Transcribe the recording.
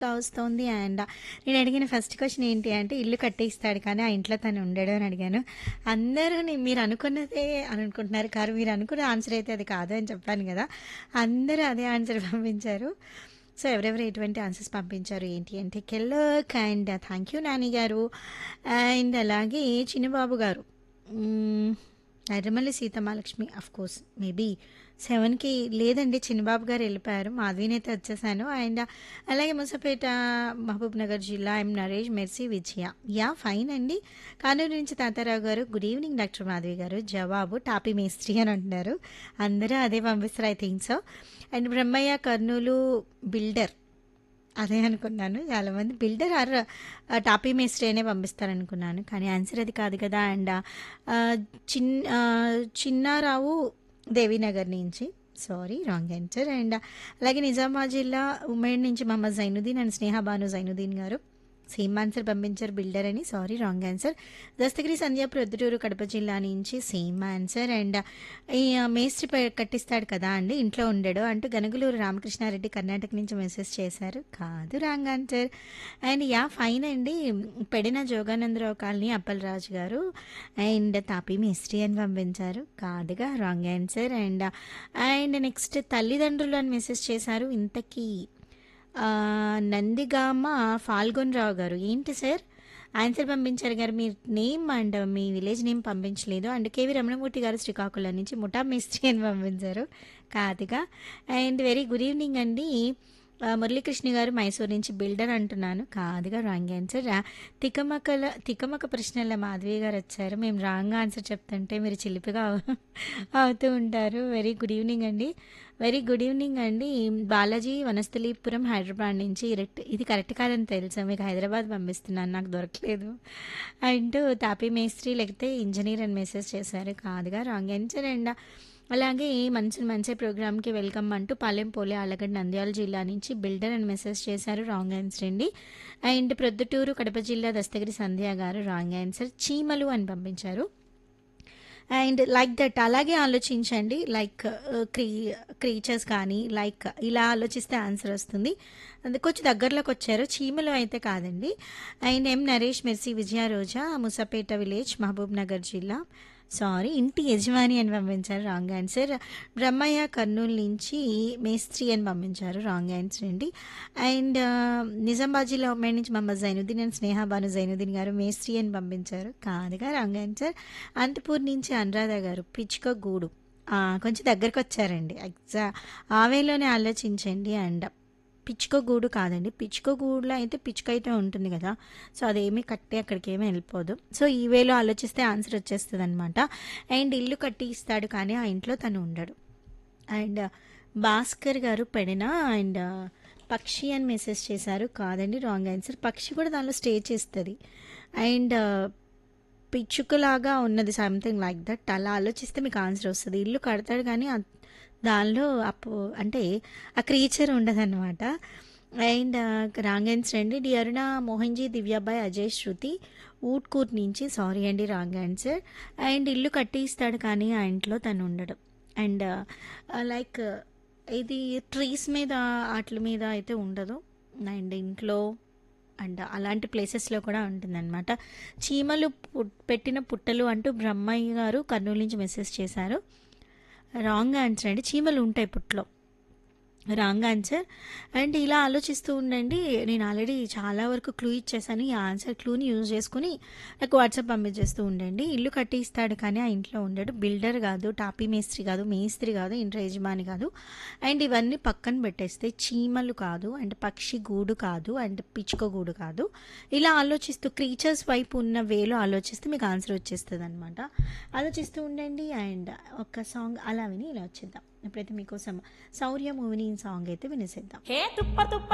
వస్తోంది అండ్ నేను అడిగిన ఫస్ట్ క్వశ్చన్ ఏంటి అంటే ఇల్లు కట్టిస్తాడు కానీ ఆ ఇంట్లో తను ఉండడు అని అడిగాను అందరూ నే- మీరు అనుకున్నదే అని అనుకుంటున్నారు కానీ మీరు అనుకున్న ఆన్సర్ అయితే అది కాదు అని చెప్పాను కదా అందరూ అదే ఆన్సర్ పంపించారు సో ఎవరెవరు ఎటువంటి ఆన్సర్స్ పంపించారు ఏంటి అంటే కెల్లక్ అండ్ థ్యాంక్ యూ నాని గారు అండ్ అలాగే చిన్నబాబు గారు మ్మ్, Erramalli Seethamalakshmi of course maybe సెవెన్కి లేదండి చిన్నబాబు గారు వెళ్ళిపోయారు మాధవిని అయితే వచ్చేసాను అండ్ అలాగే ముసపేట మహబూబ్ నగర్ జిల్లా M Naresh Mercy Vijaya yeah fine అండి కానూరు నుంచి తాతారావు గారు గుడ్ ఈవినింగ్ డాక్టర్ మాధవి గారు జవాబు టాపీ మేస్త్రి అని అంటున్నారు అందరూ అదే పంపిస్తారు I think so and Brahmaiah Kurnool builder అదే అనుకున్నాను చాలామంది బిల్డర్ ఆర్ ఆ, టాపీ మేస్త్రి అనే పంపిస్తారనుకున్నాను కానీ ఆన్సర్ అది కాదు కదా అండ్ ఆ, చిన్ ఆ, చిన్నారావు దేవీనగర్ నుంచి సారీ రాంగ్ ఆన్సర్ అండ్ అలాగే నిజామాబాద్ జిల్లా ఉమ్మడి నుంచి మహమ్మద్ జైనుద్దీన్ అండ్ స్నేహ బాను జైనుద్దీన్ గారు సేమ్ ఆన్సర్ పంపించారు బిల్డర్ అని sorry wrong answer Dastagiri Sandhya Proddatur Kadapa జిల్లా నుంచి సేమ్ ఆన్సర్ అండ్ ఈ మేస్త్రి పై- కట్టిస్తాడు కదా అండి ఇంట్లో ఉండడు అంటూ గనుగులూరు రామకృష్ణారెడ్డి కర్ణాటక నుంచి మెసేజ్ చేశారు కాదు wrong answer and yeah fine అండి పెడిన జోగానందరావు కాలనీ అప్పలరాజు గారు అండ్ తాపి మేస్త్రి అని పంపించారు కాదుగా wrong answer and and next తల్లిదండ్రులు అని మెసేజ్ చేశారు ఇంతకీ ఆ, నందిగామ ఫాల్గొన్ రావు గారు ఏంటి సార్ ఆన్సర్ పంపించారు గారు మీ నేమ్ అండ్ మీ విలేజ్ నేమ్ పంపించలేదు అండ్ కేవీ రమణమూర్తి గారు శ్రీకాకుళం నుంచి ముఠా మేస్త్రి అని పంపించారు కాదుగా అండ్ వెరీ గుడ్ ఈవినింగ్ అండి ఆ, మురళీకృష్ణ గారు మైసూర్ నుంచి బిల్డర్ అంటున్నాను కాదుగా రాంగ్ ఆన్సర్ రా- తికమకల తికమక ప్రశ్నల మాధవి గారు వచ్చారు మేము రాంగ్ ఆన్సర్ చెప్తుంటే మీరు చిలిపిగా అవు- అవుతూ ఉంటారు వెరీ గుడ్ ఈవినింగ్ అండి వెరీ గుడ్ ఈవినింగ్ అండి బాలాజీ వనస్థలీపురం హైదరాబాద్ నుంచి రెక్ట్ ఇది కరెక్ట్ కాదని తెలుసా మీకు హైదరాబాద్ పంపిస్తున్నాను నాకు దొరకలేదు అంటూ తాపీ మేస్త్రి లేకపోతే ఇంజనీర్ అని మెసేజ్ చేశారు కాదుగా రాంగ్ ఆన్సర్ అండ్ అలాగే మంచి మంచి ప్రోగ్రామ్కి వెల్కమ్ అంటూ పాలెం పోలే ఆలగడ్డ నంద్యాల జిల్లా నుంచి బిల్డర్ అని మెసేజ్ చేశారు రాంగ్ ఆన్సర్ అండి అండ్ ప్రొద్దుటూరు కడప జిల్లా దస్తగిరి సంధ్య గారు రాంగ్ ఆన్సర్ చీమలు అని పంపించారు అండ్ లైక్ దట్ అలాగే ఆలోచించండి లైక్ క్రీ క్రీచర్స్ కానీ లైక్ ఇలా ఆలోచిస్తే ఆన్సర్ వస్తుంది అది కొంచెం దగ్గరలోకి వచ్చారు చీమలు అయితే కాదండి and M Naresh Mercy Vijaya Roja Musapeta village Mahabub Nagar జిల్లా సారీ ఇంటి యజమాని అని పంపించారు రాంగ్ ఆన్సర్ బ్రహ్మయ్య కర్నూలు నుంచి మేస్త్రి అని పంపించారు రాంగ్ ఆన్సర్ అండి అండ్ నిజామాబాద్ జిల్లా ఉమ్మడి నుంచి మహమ్మద్ జైనుద్దీన్ అండ్ స్నేహ బాను జైనుద్దీన్ గారు మేస్త్రి అని పంపించారు కాదుగా రాంగ్ ఆన్సర్ అనంతపూర్ నుంచి అనురాధ గారు పిచ్చుక గూడు ఆ, కొంచెం దగ్గరకు వచ్చారండి ఎగ్జా ఆ వేలోనే ఆలోచించండి అండ్ పిచ్చుక గూడు కాదండి పిచ్చుక గూడులో అయితే పిచ్చుక అయితే ఉంటుంది కదా సో అదేమీ కట్టి అక్కడికి ఏమీ వెళ్ళిపోదు సో ఈ వేలో ఆలోచిస్తే ఆన్సర్ వచ్చేస్తుంది అనమాట అండ్ ఇల్లు కట్టి ఇస్తాడు కానీ ఆ ఇంట్లో తను ఉండడు అండ్ భాస్కర్ గారు పెడిన అండ్ పక్షి అని మెసేజ్ చేశారు కాదండి రాంగ్ ఆన్సర్ పక్షి కూడా దానిలో స్టే చేస్తుంది అండ్ పిచ్చుకలాగా ఉన్నది సంథింగ్ లైక్ దట్ అలా ఆలోచిస్తే మీకు ఆన్సర్ వస్తుంది ఇల్లు కడతాడు కానీ ఆ- దానిలో అప్పు అంటే ఆ క్రీచర్ ఉండదన్నమాట అండ్ రాంగ్ ఆన్సర్ అండి డి అరుణ మోహన్జీ దివ్యాబాయ్ అజయ్ శృతి ఊట్కూర్ నుంచి సారీ అండి రాంగ్ ఆన్సర్ అండ్ ఇల్లు కట్టిస్తాడు కానీ ఆ ఇంట్లో తను ఉండడు అండ్ లైక్ ఇది ట్రీస్ మీద వాటి మీద అయితే ఉండదు అండ్ ఇంట్లో అండ్ అలాంటి ప్లేసెస్లో కూడా ఉంటుందన్నమాట చీమలు పుట్- పెట్టిన పుట్టలు అంటూ బ్రహ్మయ్య గారు కర్నూలు నుంచి మెసేజ్ చేశారు రాంగ్ ఆన్సర్ అండి చీమలు ఉంటాయి పుట్లో రాంగ్ ఆన్సర్ అండ్ ఇలా ఆలోచిస్తూ ఉండండి నేను ఆల్రెడీ చాలా వరకు క్లూ ఇచ్చేసాను ఈ ఆన్సర్ క్లూని యూజ్ చేసుకుని నాకు వాట్సాప్ పంపించేస్తూ ఉండండి ఇల్లు కట్టి ఇస్తాడు కానీ ఆ ఇంట్లో ఉండడు బిల్డర్ కాదు టాపీ మేస్త్రి కాదు మేస్త్రి కాదు ఇంట్లో యజమాని కాదు అండ్ ఇవన్నీ పక్కన పెట్టేస్తే చీమలు కాదు అండ్ పక్షి గూడు కాదు అండ్ పిచ్చుక గూడు కాదు ఇలా ఆలోచిస్తూ క్రీచర్స్ వైపు ఉన్న వేలో ఆలోచిస్తే మీకు ఆన్సర్ వచ్చేస్తుంది అనమాట ఆలోచిస్తూ ఉండండి అండ్ ఒక సాంగ్ అలా విని ఇలా వచ్చేద్దాం ఇప్పుడైతే మీకోసం శౌర్య మూవిని సాంగ్ అయితే వినేసేద్దాం హే తుప్ప తుప్ప